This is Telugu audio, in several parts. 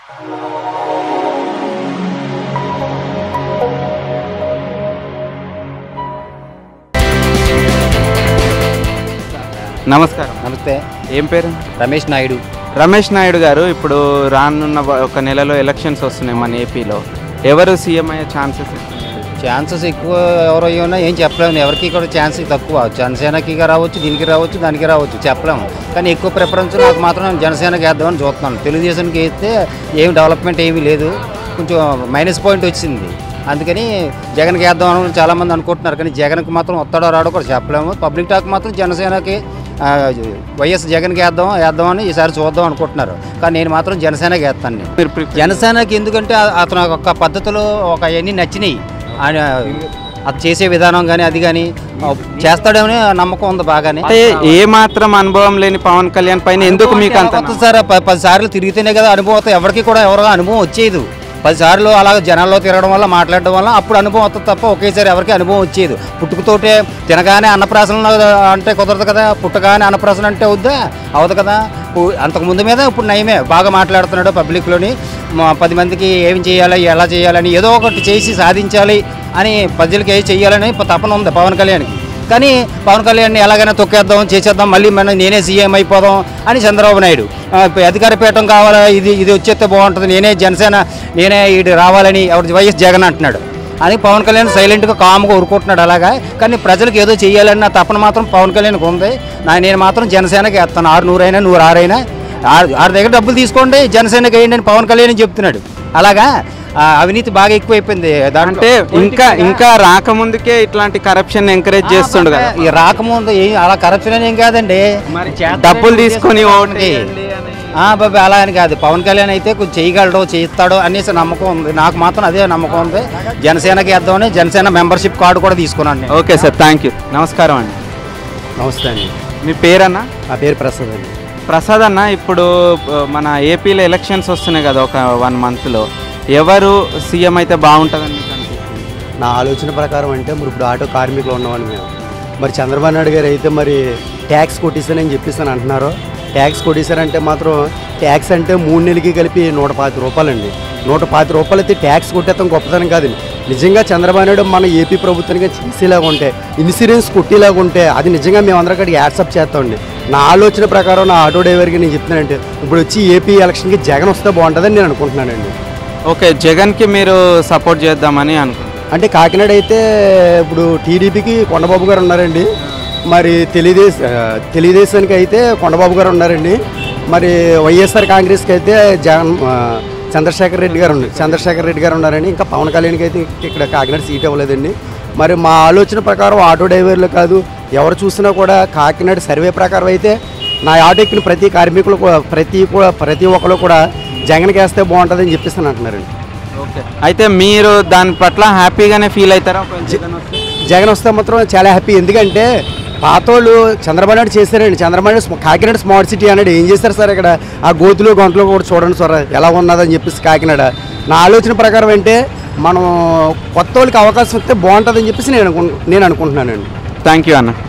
నమస్కారం నమస్తే ఏం పేరు రమేష్ నాయుడు రమేష్ నాయుడు గారు ఇప్పుడు రానున్న వ- ఒక నెలలో ఎలక్షన్స్ వస్తున్నాయి మన ఏపీలో ఎవరు సీఎం అయ్యే ఛాన్సెస్ ఛాన్సెస్ ఎక్కువ ఎవరు ఉన్నా ఏం చెప్పలేము ఎవరికి కూడా ఛాన్స్ తక్కువ జనసేనకి రావచ్చు దీనికి రావచ్చు దానికి రావచ్చు చెప్పలేము కానీ ఎక్కువ ప్రిఫరెన్స్ నాకు మాత్రం జనసేనకి వేద్దామని చూస్తున్నాను తెలుగుదేశానికి వేస్తే ఏం డెవలప్మెంట్ ఏమీ లేదు కొంచెం మైనస్ పాయింట్ వచ్చింది అందుకని జగన్కి వేద్దాం అని చాలామంది అనుకుంటున్నారు కానీ జగన్కి మాత్రం వస్తాడో రాడో కూడా చెప్పలేము పబ్లిక్ టాక్ మాత్రం జనసేనకి ఆ, వైఎస్ జగన్కి వేద్దాం వేద్దామని ఈసారి చూద్దాం అనుకుంటున్నారు కానీ నేను మాత్రం జనసేనకి వేస్తాను నేను మీరు ప్రిఫర్ జనసేనకి ఎందుకంటే ఆ- అతను ఒక పద్ధతులు ఒక అవన్నీ నచ్చినాయి ఆయన అది చేసే విధానం కానీ అది కానీ చేస్తాడేమని నమ్మకం ఉంది బాగానే అంటే ఏ మాత్రం అనుభవం లేని పవన్ కళ్యాణ్ పైన ఎందుకు మీకు అంత కొత్త సార్ ప- పది సార్లు తిరిగితేనే కదా అనుభవం వస్తుంది ఎవరికి కూడా ఎవరో అనుభవం వచ్చేది పది సార్లు అలా జనాల్లో తిరగడం వల్ల మాట్లాడడం వల్ల అప్పుడు అనుభవం వస్తుంది తప్ప ఒకేసారి ఎవరికి అనుభవం వచ్చేది పుట్టుకతోటే తినగానే అన్నప్రాసన అంటే కుదరదు కదా పుట్టగానే అన్నప్రాసన అంటే అవుద్దా అవదు కదా పు- అంతకు ముందు మీద ఇప్పుడు నయమే బాగా మాట్లాడుతున్నాడు పబ్లిక్లోని మా పది మందికి ఏం చేయాలి ఎలా చేయాలని ఏదో ఒకటి చేసి సాధించాలి అని ప్రజలకి ఏం చేయాలని తపన ఉంది పవన్ కళ్యాణ్కి కానీ పవన్ కళ్యాణ్ని ఎలాగైనా తొక్కేద్దాం చేసేద్దాం మళ్ళీ మనం నేనే సీఎం అయిపోదాం అని చంద్రబాబు నాయుడు ఆ, అధికార పీఠం కావాలా ఇది ఇది వచ్చేస్తే బాగుంటుంది నేనే జనసేన నేనే ఇది రావాలని ఎవరు వైఎస్ జగన్ అంటున్నాడు అని పవన్ కళ్యాణ్ సైలెంట్గా కామ్గా ఊరుకుంటున్నాడు అలాగా కానీ ప్రజలకు ఏదో చేయాలన్న తపన మాత్రం పవన్ కళ్యాణ్కి ఉంది నా నేను మాత్రం జనసేనకి వేస్తాను ఆరు నూరైనా నూరు ఆరైనా ఆరు ఆరు దగ్గర డబ్బులు తీసుకోండి జనసేనకి వేయండి అని పవన్ కళ్యాణ్ చెప్తున్నాడు అలాగా ఆ, అవినీతి బాగా ఎక్కువైపోయింది దాంట్లో అంటే ఇంకా ఇంకా రాకముందుకే ఇట్లాంటి కరప్షన్ ఎంకరేజ్ చేస్తుండు కదా ఈ రాకముందు ఏం అలా కరప్షన్ ఏం కాదండి చేస్తాడని డబ్బులు తీసుకొని ఓటు ఉంది. వేయండి అని. ఆ బాబు అలా అని కాదు పవన్ కళ్యాణ్ అయితే కొంచెం చేయగలడు చేస్తాడు అనేసి నమ్మకం ఉంది నాకు మాత్రం అదే నమ్మకం ఉంది జనసేనకి వేద్దామని జనసేన మెంబర్షిప్ కార్డు కూడా తీసుకున్నాను నేను ఓకే సార్ థ్యాంక్ యూ నమస్కారం అండి నమస్తే అండి మీ పేరన్నా నా పేరు ప్రసాద్ అండి ప్రసాద్ అన్న ఇప్పుడు ఆ, మన ఏపీలో ఎలక్షన్స్ వస్తున్నాయి కదా ఒక వన్ మంత్లో ఎవరు సీఎం అయితే బాగుంటుందని మీకు అనిపిస్తుంది నా ఆలోచన ప్రకారం అంటే మరి ఇప్పుడు ఆటో కార్మికులు ఉన్నవాళ్ళు మేము మరి చంద్రబాబు నాయుడు గారు అయితే మరి ట్యాక్స్ కొట్టేసానని చెప్పేసి అని అంటున్నారు ట్యాక్స్ కొట్టేశారంటే మాత్రం ట్యాక్స్ అంటే మూడు నెలలకి కలిపి నూట పాతి రూపాయలండి నూట పాతి రూపాయలు అయితే ట్యాక్స్ కొట్టేస్తాం గొప్పతనం కాదండి నిజంగా చంద్రబాబు నాయుడు మన ఏపీ ప్రభుత్వానికి చేసేలాగా ఉంటే ఇన్సూరెన్స్ కొట్టేలాగా ఉంటే అది నిజంగా మేము అందరం అక్కడికి యాడ్సప్ చేస్తామండి నా ఆలోచన ప్రకారం నా ఆటో డ్రైవర్కి నేను చెప్తున్నానంటే ఇప్పుడు వచ్చి ఏపీ ఎలక్షన్కి జగన్ వస్తే బాగుంటుందని నేను అనుకుంటున్నానండి ఓకే జగన్కి మీరు సపోర్ట్ చేద్దామని అనుకుంటున్నాను అంటే కాకినాడ అయితే ఇప్పుడు టీడీపీకి కొండబాబు గారు ఉన్నారండి మరి తెలుగుదేశం ఆ, తెలుగుదేశానికి అయితే కొండబాబు గారు ఉన్నారండి మరి వైఎస్ఆర్ కాంగ్రెస్కి అయితే జగన్ ఆ, చంద్రశేఖర్ రెడ్డి గారు ఉన్నారు చంద్రశేఖర్ రెడ్డి గారు ఉన్నారండి ఇంకా పవన్ కళ్యాణ్కి అయితే ఇక్కడ కాకినాడ సీట్ ఇవ్వలేదండి మరి మా ఆలోచన ప్రకారం ఆటో డ్రైవర్లు కాదు ఎవరు చూసినా కూడా కాకినాడ సర్వే ప్రకారం అయితే నా ఆటో ఎక్కిన ప్రతి కార్మికులు కూడా ప్రతి కూడా ప్రతి ఒక్కరు కూడా జగన్కి వేస్తే బాగుంటుందని చెప్పేసి అంటున్నారండి ఓకే అయితే మీరు దాని పట్ల హ్యాపీగానే ఫీల్ అవుతారా ఒకవేళ జగన్ వస్తే? జగన్ వస్తే మాత్రం చాలా హ్యాపీ ఎందుకంటే పాతోళ్ళు చంద్రబాబు నాయుడు చేశారండి చంద్రబాబు నాయుడు స్మ- కాకినాడ స్మార్ట్ సిటీ అనేది ఏం చేశారు సార్ ఇక్కడ ఆ గోతులు గొంతులు కూడా చూడండి సార్ ఎలా ఉన్నదని చెప్పేసి కాకినాడ నా ఆలోచన ప్రకారం అంటే మనం కొత్త వాళ్ళకి అవకాశం ఇస్తే బాగుంటుందని చెప్పేసి నేను అనుకు నేను అనుకుంటున్నానండి థ్యాంక్ యూ అన్న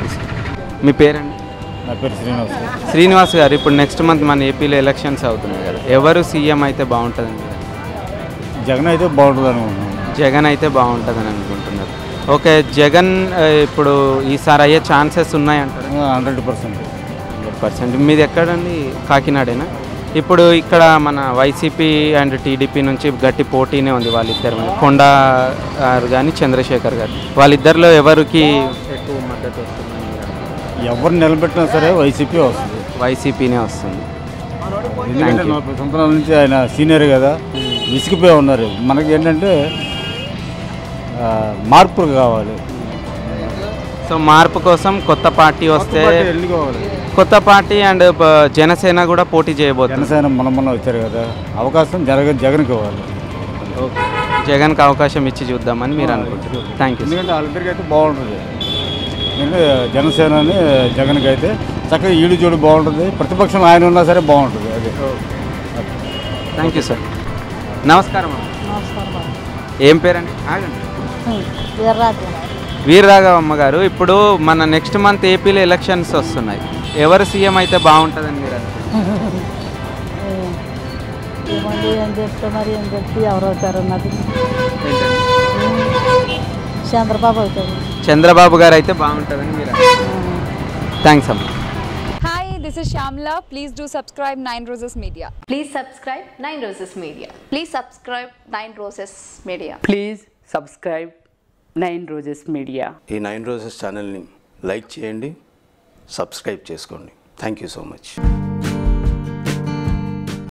మీ పేరండి నా పేరు శ్రీనివాస్ శ్రీనివాస్ గారు ఇప్పుడు నెక్స్ట్ మంత్ మన ఏపీలో ఎలక్షన్స్ అవుతున్నాయి కదా ఎవరు సీఎం అయితే బాగుంటుందని మీరు జగన్ అయితే బాగుంటుంది అనుకుంటున్నాను జగన్ అయితే బాగుంటుందని అనుకుంటున్నారు ఓకే జగన్ ఆ, ఇప్పుడు ఈసారి అయ్యే ఛాన్సెస్ ఉన్నాయంటారు హండ్రెడ్ పర్సెంట్ హండ్రెడ్ పర్సెంట్ మీది ఎక్కడండి కాకినాడేనా ఇప్పుడు ఇక్కడ మన వైసీపీ అండ్ టీడీపీ నుంచి గట్టి పోటీనే ఉంది వాళ్ళిద్దరి మధ్య. కొండ గారు కానీ చంద్రశేఖర్ గారు వాళ్ళిద్దరిలో ఎవరికి ఎక్కువ మద్దతు వస్తుందని మీరు అనుకుంటున్నారు? ఎవరు నిలబెట్టినా సరే వైసీపీ వస్తుంది వైసీపీనే వస్తుంది ఎందుకంటే నలభై సంవత్సరాల నుంచి ఆయన సీనియర్ కదా విసిగిపోయి ఉన్నారు మనకి ఏంటంటే ఆ, మార్పులు కావాలి సో మార్పు కోసం కొత్త పార్టీ వస్తే ఎన్ని కావాలి కొత్త పార్టీ అండ్ ప- జనసేన కూడా పోటీ చేయబోతుంది జనసేన మన మొన్న వచ్చారు కదా అవకాశం జగన్ జగన్కి ఇవ్వాలి జగన్కి అవకాశం ఇచ్చి చూద్దామని మీరు అనుకుంటున్నారు థ్యాంక్ యూ ఎందుకంటే వాళ్ళిద్దరికి అయితే బాగుంటుంది ఎందుకంటే జనసేనని జగన్కి అయితే చక్కగా ఈడు చూడు బాగుంటుంది ప్రతిపక్షం ఆయన ఉన్నా సరే బాగుంటుంది అది థ్యాంక్ యూ సార్ నమస్కారం అమ్మ. ఏం పేరండి ఆగండి వీరరాఘవమ్మ గారు ఇప్పుడు మన నెక్స్ట్ మంత్ ఏపీలో ఎలక్షన్స్ వస్తున్నాయి ఎవరు సీఎం అయితే బాగుంటుందని మీరు అనుకుంటున్నారు? ఏమండి ఏం చెప్తే మరి ఏం చెప్తే ఎవరు అవుతారు అన్నది చంద్రబాబు అవుతాడు చంద్రబాబు గారు అయితే బాగుంటుందని మీరు థ్యాంక్స్ అమ్మా Hi, this is Shamla. Please do subscribe Nine Roses Media. Please subscribe Nine Roses Media. Please subscribe Nine Roses Media. Please subscribe Nine Roses Media ఈ నైన్ రోజెస్ ఛానల్ని లైక్ చేయండి సబ్స్క్రైబ్ చేసుకోండి థ్యాంక్ యూ సో మచ్